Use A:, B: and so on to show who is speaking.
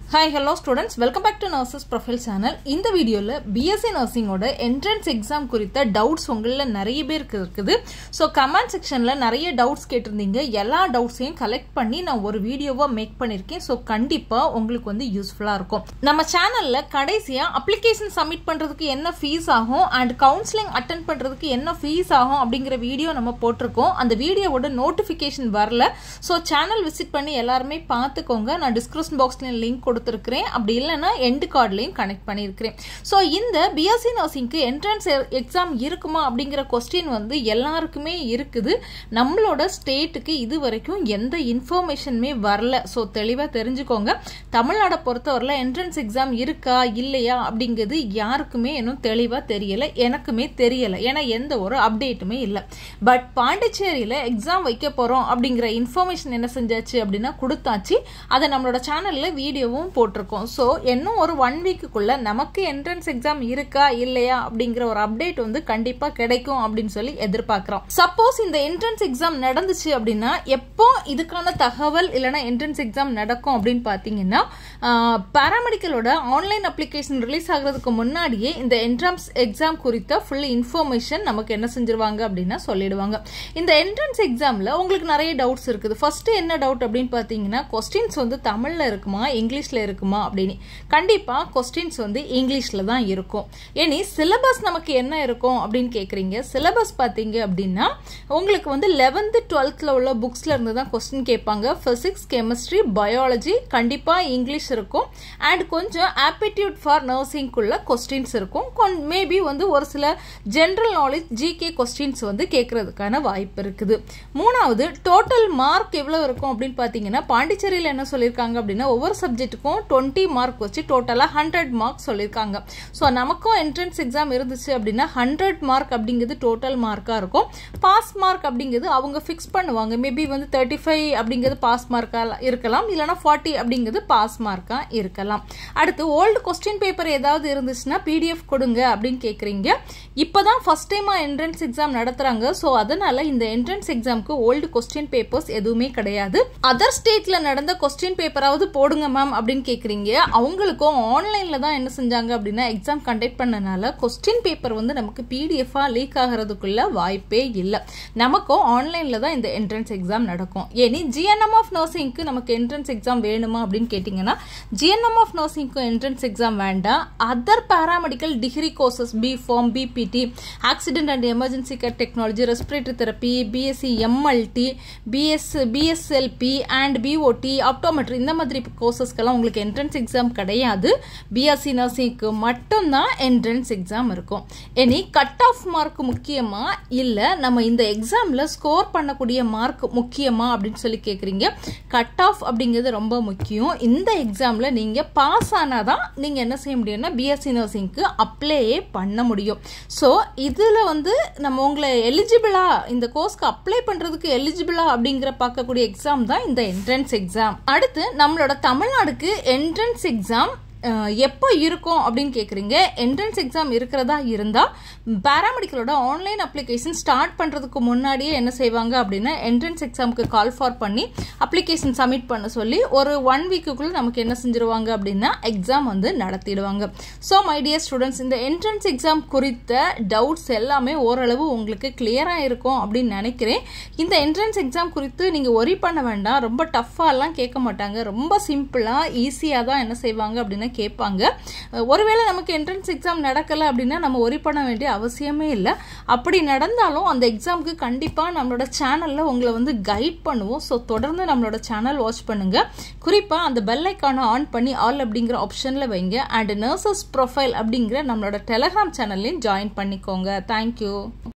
A: hi hello students welcome back to nurses profile channel இந்த வீடியோவில் BSc நர்சிங்கோட entrance exam குறித்த டவுட்ஸ் உங்களில் நிறைய பேருக்கு இருக்குது ஸோ கமெண்ட் செக்ஷனில் நிறைய டவுட்ஸ் கேட்டிருந்தீங்க எல்லா டவுட்ஸையும் கலெக்ட் பண்ணி நான் ஒரு வீடியோவாக மேக் பண்ணியிருக்கேன் ஸோ கண்டிப்பாக உங்களுக்கு வந்து யூஸ்ஃபுல்லாக இருக்கும் நம்ம சேனலில் கடைசியாக அப்ளிகேஷன் சப்மிட் பண்ணுறதுக்கு என்ன ஃபீஸ் ஆகும் அண்ட் கவுன்சிலிங் அட்டன் பண்ணுறதுக்கு என்ன ஃபீஸ் ஆகும் அப்படிங்கிற வீடியோ நம்ம போட்டிருக்கோம் அந்த வீடியோவோட நோட்டிஃபிகேஷன் வரல ஸோ சேனல் விசிட் பண்ணி எல்லாருமே பார்த்துக்கோங்க நான் டிஸ்கிரிப்ஷன் பாக்ஸ்லேயும் லிங்க் கொடுத்துருக்கிறேன் அப்படி இல்லைன்னா எண்டு கார்ட்லையும் கனெக்ட் பண்ணியிருக்கிறேன் ஸோ இந்த பிஎஸ்சி நர்சிங்க்கு என்ட்ரன்ஸ் எக்ஸாம் இருக்குமா அப்படிங்கிற கொஸ்டின் வந்து எல்லாருக்குமே இருக்குது நம்மளோட ஸ்டேட்டுக்கு இது வரைக்கும் எந்த இன்ஃபர்மேஷனுமே வரல ஸோ தெளிவாக தெரிஞ்சுக்கோங்க தமிழ்நாடை பொறுத்தவரையில் என்ட்ரன்ஸ் எக்ஸாம் இருக்கா இல்லையா அப்படிங்கிறது யாருக்குமே இன்னும் தெளிவாக தெரியலை எனக்குமே தெரியலை ஏன்னா எந்த ஒரு அப்டேட்டுமே இல்லை பட் பாண்டிச்சேரியில் எக்ஸாம் வைக்க போகிறோம் அப்படிங்கிற இன்ஃபர்மேஷன் என்ன செஞ்சாச்சு அப்படின்னா கொடுத்தாச்சு அதை நம்மளோட சேனலில் வீடியோவும் போட்டிருக்கோம் ஸோ இன்னும் ஒரு ஒன் வீக்குக்குள்ள நமக்கு என்ட்ரன்ஸ் எக்ஸாம் இருக்கா இல்லையா அப்படிங்கிற ஒரு அப்டேட் வந்து கண்டிப்பாக கிடைக்கும் அப்படின்னு சொல்லி எதிர்பார்க்குறோம் சப்போஸ் இந்த என்ட்ரன்ஸ் எக்ஸாம் நடந்துச்சு அப்படின்னா எப்போ இதுக்கான தகவல் இல்லைன்னா என்ட்ரன்ஸ் எக்ஸாம் நடக்கும் அப்படின்னு பார்த்தீங்கன்னா பாராமெடிக்கலோட ஆன்லைன் அப்ளிகேஷன் ரிலீஸ் ஆகிறதுக்கு முன்னாடியே இந்த என்ட்ரன்ஸ் எக்ஸாம் குறித்த ஃபுல் இன்ஃபர்மேஷன் நமக்கு என்ன செஞ்சிருவாங்க அப்படின்னா சொல்லிடுவாங்க இந்த என்ட்ரன்ஸ் எக்ஸாமில் உங்களுக்கு நிறைய டவுட்ஸ் இருக்குது ஃபர்ஸ்ட் என்ன டவுட் அப்படின்னு பார்த்தீங்கன்னா கொஸ்டின்ஸ் வந்து தமிழில் இருக்குமா இங்கிலீஷில் இருக்குமா அப்படின்னு கண்டிப்பாக கொஸ்டின்ஸ் வந்து இங்கிலீஷில் தான் இருக்கும் இனி சிலபஸ் நமக்கு என்ன இருக்கும் அப்படின்னு கேட்குறீங்க சிலபஸ் பார்த்தீங்க அப்படின்னா உங்களுக்கு வந்து லெவன்த்து டுவெல்த்தில் உள்ள புக்ஸில் இருந்து தான் கொஸ்டின் கேட்பாங்க ஃபிசிக்ஸ் கெமிஸ்ட்ரி பயாலஜி கண்டிப்பாக இங்கிலீஷ் இருக்கும் அண்ட் கொஞ்சம் ஆப்டிடியூட் ஃபார் நர்சிங்குள்ள கொஸ்டின்ஸ் இருக்கும் மேபி வந்து ஒரு சில ஜென்ரல் நாலேஜ் ஜிகே கொஸ்டின்ஸ் வந்து கேட்கறதுக்கான வாய்ப்பு இருக்குது மூணாவது டோட்டல் மார்க் எவ்வளோ இருக்கும் அப்படின்னு பார்த்தீங்கன்னா பாண்டிச்சேரியில் என்ன சொல்லியிருக்காங்க அப்படின்னா ஒவ்வொரு சப்ஜெக்ட்டுக்கும் டுவெண்ட்டி மார்க் வச்சு டோட்டலாக ஹண்ட்ரட் மார்க் சொல்லியிருக்காங்க ஸோ நமக்கும் என்ட்ரன்ஸ் எக்ஸாம் இருந்துச்சு அப்படின்னா ஹண்ட்ரட் மார்க் அப்படிங்கிறது டோட்டல் மார்க்காக இருக்கும் பாஸ் மார்க் அப்படிங்கிறது அவங்க ஃபிக்ஸ் பண்ணுவாங்க மேபி வந்து தேர்ட்டி ஃபைவ் அப்படிங்கிறது பாஸ் மார்க்காக இருக்கலாம் இல்லைனா ஃபார்ட்டி அப்படிங்கிறது பாஸ் மார்க்காக இருக்கலாம் அடுத்து ஓல்டு கொஸ்டின் பேப்பர் ஏதாவது இருந்துச்சுன்னா பிடிஎஃப் கொடுங்க அப்படின்னு கேட்குறீங்க இப்போ தான் ஃபஸ்ட் டைமாக என்ட்ரன்ஸ் எக்ஸாம் நடத்துகிறாங்க ஸோ அதனால் இந்த என்ட்ரன்ஸ் எக்ஸாமுக்கு ஓல்டு கொஸ்டின் பேப்பர்ஸ் எதுவுமே கிடையாது அதர் ஸ்டேட்டில் நடந்த கொஸ்டின் பேப்பராவது போடுங்க மேம் அப்படின்னு கேட்குறீங்க அவங்களுக்கும் ஆன்லைனில் தான் என்ன செஞ்சாங்க அப்படின்னா எக்ஸாம் கண்டக்ட் பண்ணனால கொஸ்டின் பேப்பர் வந்து நமக்கு பிடிஎஃபாக லீக் ஆகிறதுக்குள்ள வாய்ப்பே இல்லை நமக்கும் ஆன்லைனில் தான் இந்த என்ட்ரன்ஸ் எக்ஸாம் நடக்கும் ஏனி ஜிஎன்எம் ஆஃப் நர்சிங்க்கு நமக்கு என்ட்ரன்ஸ் எக்ஸாம் வேணுமா அப்படின்னு கேட்டிங்கன்னா ஜிஎன்எம் ஆஃப் நர்சிங்க்கு என்ட்ரன்ஸ் எக்ஸாம் வேண்டாம் other paramedical degree courses B pharm BPT accident and emergency care technology respiratory therapy BSc MLT BS BSLP and BOT optometry இந்த மாதிரி கோர்சஸ்க்கெல்லாம் உங்களுக்கு என்ட்ரன்ஸ் எக்ஸாம் கிடையாது பிஎஸ்சி நர்சிங்க்கு மட்டும்தான் என்ட்ரன்ஸ் எக்ஸாம் இருக்கும் இனி கட் ஆஃப் மார்க் முக்கியமா இல்லை நம்ம இந்த எக்ஸாமில் ஸ்கோர் பண்ணக்கூடிய மார்க் முக்கியமா அப்படின்னு சொல்லி கேட்குறீங்க கட் ஆஃப் அப்படிங்கிறது ரொம்ப முக்கியம் இந்த எக்ஸாமில் நீங்கள் பாஸ் ஆனால் தான் நீங்கள் என்ன செய்ய முடியும்னா பிஎஸ்சி நர்சிங்க்கு அப்ளையே பண்ண முடியும் ஸோ இதில் வந்து நம்ம உங்களை எலிஜிபிளா இந்த கோர்ஸ்க்கு அப்ளை பண்ணுறதுக்கு எலிஜிபிளா அப்படிங்கிற பார்க்கக்கூடிய எக்ஸாம் தான் இந்த என்ட்ரன்ஸ் எக்ஸாம் அடுத்து நம்மளோட தமிழ்நாடுக்கு என்ட்ரன்ஸ் எக்ஸாம் எப்போ இருக்கும் அப்படின்னு கேட்குறீங்க என்ட்ரன்ஸ் எக்ஸாம் இருக்கிறதா இருந்தால் பேராமெடிக்கலோட ஆன்லைன் அப்ளிகேஷன் ஸ்டார்ட் பண்ணுறதுக்கு முன்னாடியே என்ன செய்வாங்க அப்படின்னா என்ட்ரன்ஸ் எக்ஸாமுக்கு கால் ஃபார் பண்ணி அப்ளிகேஷன் சப்மிட் பண்ண சொல்லி ஒரு ஒன் வீக்குக்குள்ளே நமக்கு என்ன செஞ்சுருவாங்க அப்படின்னா எக்ஸாம் வந்து நடத்திடுவாங்க ஸோ மை டியர் ஸ்டூடெண்ட்ஸ் இந்த என்ட்ரன்ஸ் எக்ஸாம் குறித்த டவுட்ஸ் எல்லாமே ஓரளவு உங்களுக்கு கிளியராக இருக்கும் அப்படின்னு நினைக்கிறேன் இந்த என்ட்ரன்ஸ் எக்ஸாம் குறித்து நீங்கள் ஒரி பண்ண வேண்டாம் ரொம்ப டஃப்பாலாம் கேட்க மாட்டாங்க ரொம்ப சிம்பிளாக ஈஸியாக தான் என்ன செய்வாங்க அப்படின்னா கேட்பாங்க ஒருவேளை நமக்கு என்ட்ரன்ஸ் எக்ஸாம் நடக்கலை அப்படின்னா நம்ம ஒரி பண்ண வேண்டிய அவசியமே இல்லை அப்படி நடந்தாலும் அந்த எக்ஸாமுக்கு கண்டிப்பாக நம்மளோட சேனலில் உங்களை வந்து கைட் பண்ணுவோம் ஸோ தொடர்ந்து நம்மளோட சேனல் வாட்ச் பண்ணுங்கள் குறிப்பாக அந்த பெல் ஐக்கானை ஆன் பண்ணி ஆல் அப்படிங்கிற ஆப்ஷனில் வைங்க அண்ட் நர்சஸ் ப்ரொஃபைல் அப்படிங்கிற நம்மளோட டெலகிராம் சேனல்லையும் ஜாயின் பண்ணிக்கோங்க தேங்க்யூ